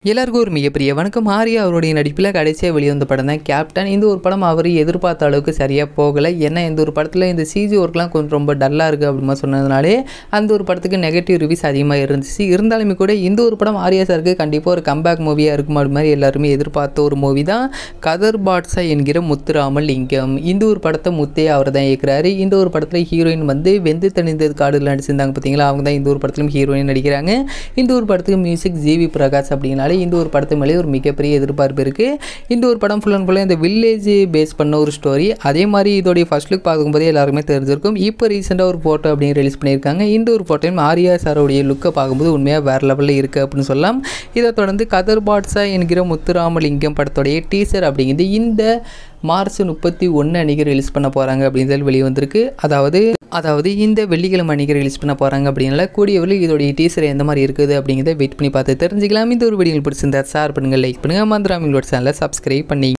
எல்லாருக்கும் ஒரு மிகப்பெரிய வணக்கம் ஆர்யா அவருடைய நடிப்பில் கடைசியாக வெளிவந்த படம் தான் கேப்டன் இந்த ஒரு படம் அவர் எதிர்பார்த்த அளவுக்கு சரியாக போகலை ஏன்னா இந்த ஒரு படத்தில் இந்த சிஜி ஒர்க்லாம் கொஞ்சம் ரொம்ப டல்லாக இருக்குது அப்படிமா சொன்னதுனாலே அந்த ஒரு படத்துக்கு நெகட்டிவ் ரிவ்யூஸ் அதிகமாக இருந்துச்சு இருந்தாலுமே கூட இந்த ஒரு படம் ஆர்யா சாருக்கு கண்டிப்பாக ஒரு கம்பேக் மூவியாக இருக்கும் அது மாதிரி எல்லாருமே எதிர்பார்த்த ஒரு மூவி தான் கதர் பாட்ஸா என்கிற முத்துராமல் லிங்கம் இந்த ஒரு படத்தை முத்தே அவர் தான் இயக்குறாரு இந்த ஒரு படத்தில் ஹீரோயின் வந்து வெந்து தணிந்தது காடுல நடிச்சிருந்தாங்க பார்த்தீங்களா அவங்க தான் இந்த ஒரு படத்திலும் ஹீரோயின் நடிக்கிறாங்க இந்த ஒரு படத்துக்கு மியூசிக் ஜிவி பிரகாஷ் அப்படின்னாலே இந்த ஒரு படத்து மேலே ஒரு மிகப்பெரிய எதிர்பார்ப்பு இருக்குது இந்த ஒரு படம் ஃபுல் அண்ட் ஃபுல்லாக இந்த வில்லேஜ் பேஸ் பண்ண ஒரு ஸ்டோரி அதே மாதிரி இதோடைய ஃபர்ஸ்ட் லுக் பார்க்கும்போதே எல்லாருமே தெரிஞ்சிருக்கும் இப்போ ரீசெண்டாக ஒரு ஃபோட்டோ அப்படின்னு ரிலீஸ் பண்ணியிருக்காங்க இந்த ஒரு ஃபோட்டோயும் ஆர்யா சாரோடைய லுக்கை பார்க்கும்போது உண்மையாக வேறு லெவலில் இருக்குது அப்படின்னு சொல்லலாம் இதை தொடர்ந்து கதர் பாட்ஸா என்கிற முத்துராமலிங்கம் படத்துடைய டீசர் அப்படிங்கிறது இந்த மார்ச் முப்பத்தி ஒன்று அன்றைக்கி ரிலீஸ் பண்ண போகிறாங்க அப்படின்னு சொல்லி வெளியே வந்திருக்கு அதாவது அதாவது இந்த வெள்ளிக்கிழமை அன்றைக்கி ரிலீஸ் பண்ண போகிறாங்க அப்படின்னால கூடிய விரைவில் இதோடைய டீசர் எந்த மாதிரி இருக்குது அப்படிங்கிறத வெயிட் பண்ணி பார்த்து தெரிஞ்சுக்கலாம் இந்த ஒரு வீடியோ பிடிச்சிருந்தா ஷேர் பண்ணுங்கள் லைக் பண்ணுங்கள் மந்திராமிங்களோட சேனலை சப்ஸ்கிரைப் பண்ணி